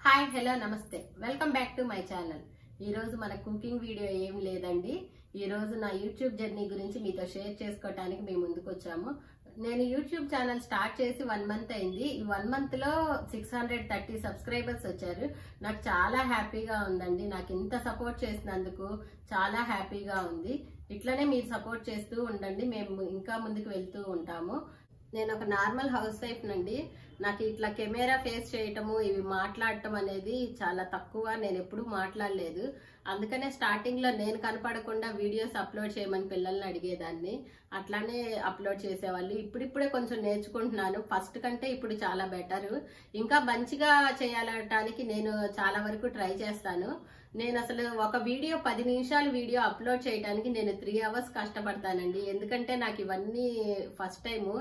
hi hello namaste welcome back to my channel ఈ రోజు మన కుకింగ్ వీడియో ఏం లేదండి ఈ రోజు నా యూట్యూబ్ జర్నీ గురించి మీతో షేర్ చేసుకోవడానికి మేము ముందుకు వచ్చాము నేను యూట్యూబ్ ఛానల్ స్టార్ట్ చేసి వన్ మంత్ అయింది ఈ వన్ మంత్ లో సిక్స్ హండ్రెడ్ థర్టీ సబ్స్క్రైబర్స్ వచ్చారు నాకు చాలా హ్యాపీగా ఉందండి నాకు ఇంత సపోర్ట్ చేసినందుకు చాలా హ్యాపీగా ఉంది ఇట్లనే మీరు సపోర్ట్ చేస్తూ ఉండండి మేము ఇంకా ముందుకు వెళ్తూ ఉంటాము నేను ఒక నార్మల్ హౌస్ వైఫ్ నండి నాకు ఇట్లా కెమెరా ఫేస్ చేయటము ఇవి మాట్లాడటం అనేది చాలా తక్కువ నేను ఎప్పుడూ మాట్లాడలేదు అందుకనే స్టార్టింగ్ లో నేను కనపడకుండా వీడియోస్ అప్లోడ్ చేయమని పిల్లల్ని అడిగేదాన్ని అట్లానే అప్లోడ్ చేసేవాళ్ళు ఇప్పుడిప్పుడే కొంచెం నేర్చుకుంటున్నాను ఫస్ట్ కంటే ఇప్పుడు చాలా బెటర్ ఇంకా మంచిగా చేయాలటానికి నేను చాలా వరకు ట్రై చేస్తాను నేను అసలు ఒక వీడియో పది నిమిషాల వీడియో అప్లోడ్ చేయడానికి నేను త్రీ అవర్స్ కష్టపడతానండి ఎందుకంటే నాకు ఇవన్నీ ఫస్ట్ టైము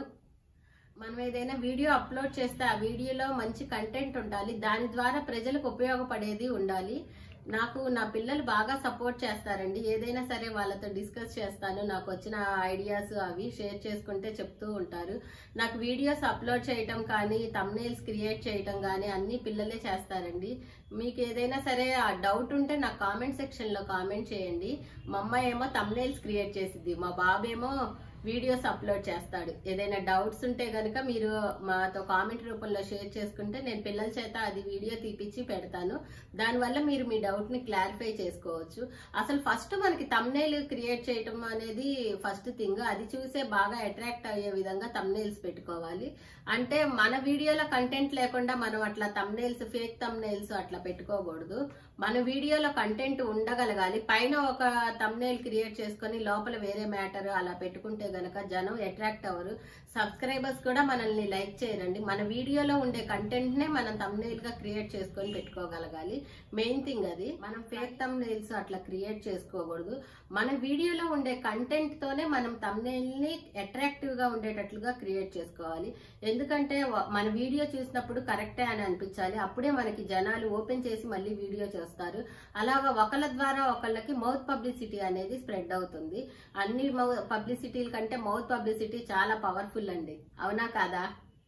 మనం ఏదైనా వీడియో అప్లోడ్ చేస్తే ఆ వీడియోలో మంచి కంటెంట్ ఉండాలి దాని ద్వారా ప్రజలకు ఉపయోగపడేది ఉండాలి నాకు నా పిల్లలు బాగా సపోర్ట్ చేస్తారండి ఏదైనా సరే వాళ్ళతో డిస్కస్ చేస్తాను నాకు వచ్చిన ఐడియాస్ అవి షేర్ చేసుకుంటే చెప్తూ ఉంటారు నాకు వీడియోస్ అప్లోడ్ చేయటం కానీ తమ్నేల్స్ క్రియేట్ చేయటం కానీ అన్ని పిల్లలే చేస్తారండి మీకు ఏదైనా సరే ఆ డౌట్ ఉంటే నాకు కామెంట్ సెక్షన్లో కామెంట్ చేయండి మా అమ్మాయి ఏమో తమ్నేల్స్ క్రియేట్ చేసిద్ది మా బాబేమో వీడియోస్ అప్లోడ్ చేస్తాడు ఏదైనా డౌట్స్ ఉంటే కనుక మీరు మాతో కామెంట్ రూపంలో షేర్ చేసుకుంటే నేను పిల్లల చేత అది వీడియో తీపిచ్చి పెడతాను దానివల్ల మీరు మీ డౌట్ ని క్లారిఫై చేసుకోవచ్చు అసలు ఫస్ట్ మనకి తమ్నేల్ క్రియేట్ చేయటం అనేది ఫస్ట్ థింగ్ అది చూసే బాగా అట్రాక్ట్ అయ్యే విధంగా తమ్నేల్స్ పెట్టుకోవాలి అంటే మన వీడియోలో కంటెంట్ లేకుండా మనం అట్లా తమ్నేల్స్ ఫేక్ తమ్నేల్స్ అట్లా పెట్టుకోకూడదు మన వీడియోలో కంటెంట్ ఉండగలగాలి పైన ఒక తమ్నేల్ క్రియేట్ చేసుకొని లోపల వేరే మ్యాటర్ అలా పెట్టుకుంటే గనక జనం అట్రాక్ట్ అవ్వరు సబ్స్క్రైబర్స్ కూడా మనల్ని లైక్ చేయరండి మన వీడియోలో ఉండే కంటెంట్ నే మనం తమ్నేల్ గా క్రియేట్ చేసుకొని పెట్టుకోగలగాలి మెయిన్ థింగ్ అది మనం ఫేక్ తమ్నేల్స్ అట్లా క్రియేట్ చేసుకోకూడదు మన వీడియోలో ఉండే కంటెంట్ తోనే మనం తమ్నేల్ ని అట్రాక్టివ్ గా ఉండేటట్లుగా క్రియేట్ చేసుకోవాలి ఎందుకంటే వ- మన వీడియో చూసినప్పుడు కరెక్టే అని అనిపించాలి అప్పుడే మనకి జనాలు ఓపెన్ చేసి మళ్ళీ వీడియో చూస్తారు అలాగా ఒకళ్ళ ద్వారా ఒకళ్ళకి మౌత్ పబ్లిసిటీ అనేది స్ప్రెడ్ అవుతుంది అన్ని పబ్లిసిటీల కంటే మౌత్ పబ్లిసిటీ చాలా పవర్ఫుల్ అండి అవునా కాదా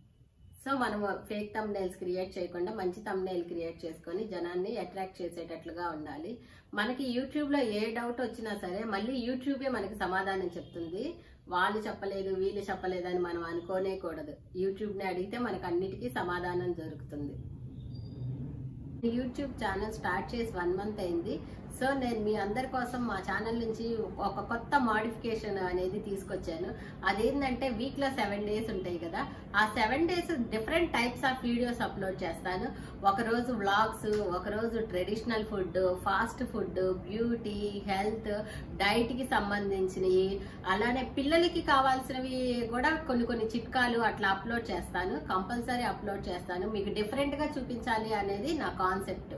సో మనము ఫేక్ తమ్నైల్స్ క్రియేట్ చేయకుండా మంచి తమ్నైల్ క్రియేట్ చేసుకొని జనాన్ని అట్రాక్ట్ చేసేటట్లుగా ఉండాలి మనకి యూట్యూబ్ లో ఏ డౌట్ వచ్చినా సరే మళ్ళీ యూట్యూబే మనకి సమాధానం చెప్తుంది వాళ్ళు చెప్పలేదు వీళ్ళు చెప్పలేదు అని మనం అనుకోనే కూడదు యూట్యూబ్ ని అడిగితే మనకు అన్నిటికీ సమాధానం దొరుకుతుంది యూట్యూబ్ ఛానల్ స్టార్ట్ చేసి వన్ మంత్ అయింది సో నేను మీ అందరి కోసం మా ఛానల్ నుంచి ఒక కొత్త మాడిఫికేషన్ అనేది తీసుకొచ్చాను అదేంటంటే వీక్ లో సెవెన్ డేస్ ఉంటాయి కదా ఆ seven days different types of videos upload చేస్తాను ఒక రోజు వ్లాగ్స్ ఒక రోజు traditional food fast food beauty health diet కి సంబంధించినవి అలానే పిల్లలకి కావాల్సినవి కూడా కొన్ని కొన్ని చిట్కాలు అట్లా అప్లోడ్ చేస్తాను కంపల్సరీ అప్లోడ్ చేస్తాను మీకు డిఫరెంట్ గా చూపించాలి అనేది నా కాన్సెప్ట్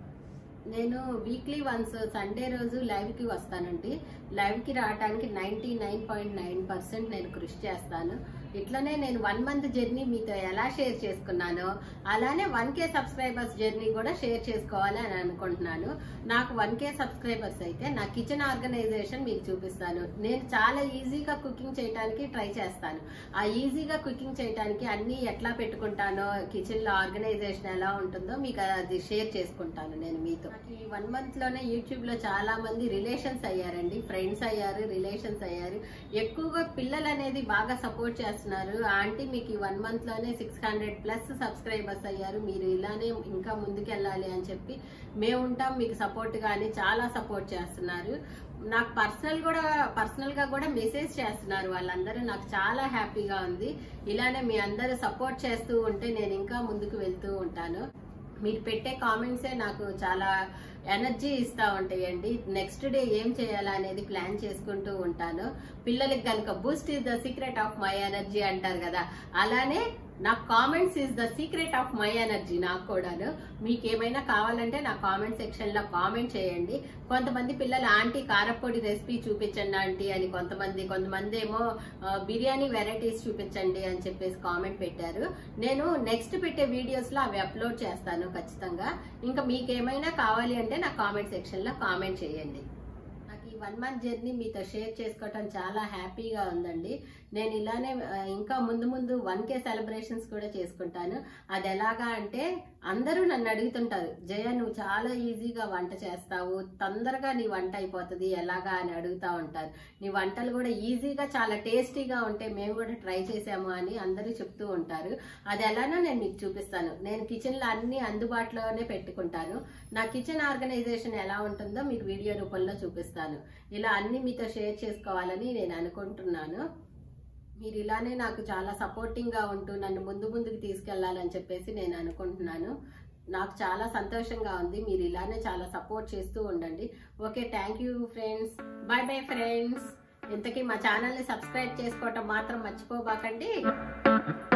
నేను వీక్లీ వన్స్ సండే రోజు లైవ్ కి వస్తానండి లైవ్ కి రావడానికి ninety nine point nine percent నేను కృషి చేస్తాను ఇట్లనే నేను వన్ మంత్ జర్నీ మీతో ఎలా షేర్ చేసుకున్నానో అలానే వన్ కే సబ్స్క్రైబర్స్ జర్నీ కూడా షేర్ చేసుకోవాలి అని అనుకుంటున్నాను నాకు వన్ కే సబ్స్క్రైబర్స్ అయితే నా కిచెన్ ఆర్గనైజేషన్ మీకు చూపిస్తాను నేను చాలా ఈజీగా కుకింగ్ చేయడానికి ట్రై చేస్తాను ఆ ఈజీగా కుకింగ్ చేయడానికి అన్ని ఎట్లా పెట్టుకుంటానో కిచెన్ లో ఆర్గనైజేషన్ ఎలా ఉంటుందో మీకు అది షేర్ చేసుకుంటాను నేను మీతో నాకు ఈ వన్ మంత్ లోనే యూట్యూబ్ లో చాలా మంది రిలేషన్స్ అయ్యారండి ఫ్రెండ్స్ అయ్యారు రిలేషన్స్ అయ్యారు ఎక్కువగా పిల్లలు అనేది బాగా సపోర్ట్ చేస్తున్నారు ఆంటీ మీకు ఈ వన్ మంత్ లోనే సిక్స్ హండ్రెడ్ ప్లస్ సబ్స్క్రైబర్స్ అయ్యారు మీరు ఇలానే ఇంకా ముందుకెళ్ళాలి అని చెప్పి మేము ఉంటాం మీకు సపోర్ట్ గాని చాలా సపోర్ట్ చేస్తున్నారు నాకు పర్సనల్ కూడా పర్సనల్ గా కూడా మెసేజ్ చేస్తున్నారు వాళ్ళందరూ నాకు చాలా హ్యాపీగా ఉంది ఇలానే మీ అందరూ సపోర్ట్ చేస్తూ ఉంటే నేను ఇంకా ముందుకు వెళ్తూ ఉంటాను మీరు పెట్టే కామెంట్సే నాకు చాలా ఎనర్జీ ఇస్తా ఉంటాయండి నెక్స్ట్ డే ఏం చేయాలా అనేది ప్లాన్ చేసుకుంటూ ఉంటాను పిల్లలకి కనుక boost is the secret of my energy అంటారు కదా అలానే నా comments is the secret of my energy నాకు కూడాను మీకు ఏమైనా కావాలంటే నా కామెంట్ సెక్షన్ లో కామెంట్ చేయండి కొంతమంది పిల్లలు ఆంటీ కారపొడి రెసిపీ చూపించండి ఆంటీ అని కొంతమంది కొంతమంది ఏమో ఆ, బిర్యానీ వెరైటీస్ చూపించండి అని చెప్పేసి కామెంట్ పెట్టారు నేను నెక్స్ట్ పెట్టే వీడియోస్ లో అవి అప్లోడ్ చేస్తాను ఖచ్చితంగా ఇంకా మీకు ఏమైనా కావాలి అంటే నా కామెంట్ సెక్షన్ లో కామెంట్ చేయండి నాకు ఈ వన్ మంత్ జర్నీ మీతో షేర్ చేసుకోవటం చాలా హ్యాపీగా ఉందండి నేను ఇలానే ఆ, ఇంకా ముందు ముందు వన్ కే సెలబ్రేషన్స్ కూడా చేసుకుంటాను అది ఎలాగా అంటే అందరూ నన్ను అడుగుతుంటారు జయ నువ్వు చాలా ఈజీగా వంట చేస్తావు తొందరగా నీ వంట అయిపోతుంది ఎలాగా అని అడుగుతా ఉంటారు నీ వంటలు కూడా ఈజీగా చాలా టేస్టీగా ఉంటే మేము కూడా ట్రై చేసాము అని అందరూ చెప్తూ ఉంటారు అది ఎలానో నేను మీకు చూపిస్తాను నేను కిచెన్ లో అన్ని అందుబాటులోనే పెట్టుకుంటాను నా కిచెన్ ఆర్గనైజేషన్ ఎలా ఉంటుందో మీకు వీడియో రూపంలో చూపిస్తాను ఇలా అన్ని మీతో షేర్ చేసుకోవాలని నేను అనుకుంటున్నాను మీరు ఇలానే నాకు చాలా సపోర్టింగ్ గా ఉంటూ నన్ను ముందు ముందుకు తీసుకెళ్లాలని చెప్పేసి నేను అనుకుంటున్నాను నాకు చాలా సంతోషంగా ఉంది మీరు ఇలానే చాలా సపోర్ట్ చేస్తూ ఉండండి okay thank you friends bye bye friends ఇంతకీ మా ఛానల్ని సబ్స్క్రైబ్ చేసుకోవటం మాత్రం మర్చిపోబాకండి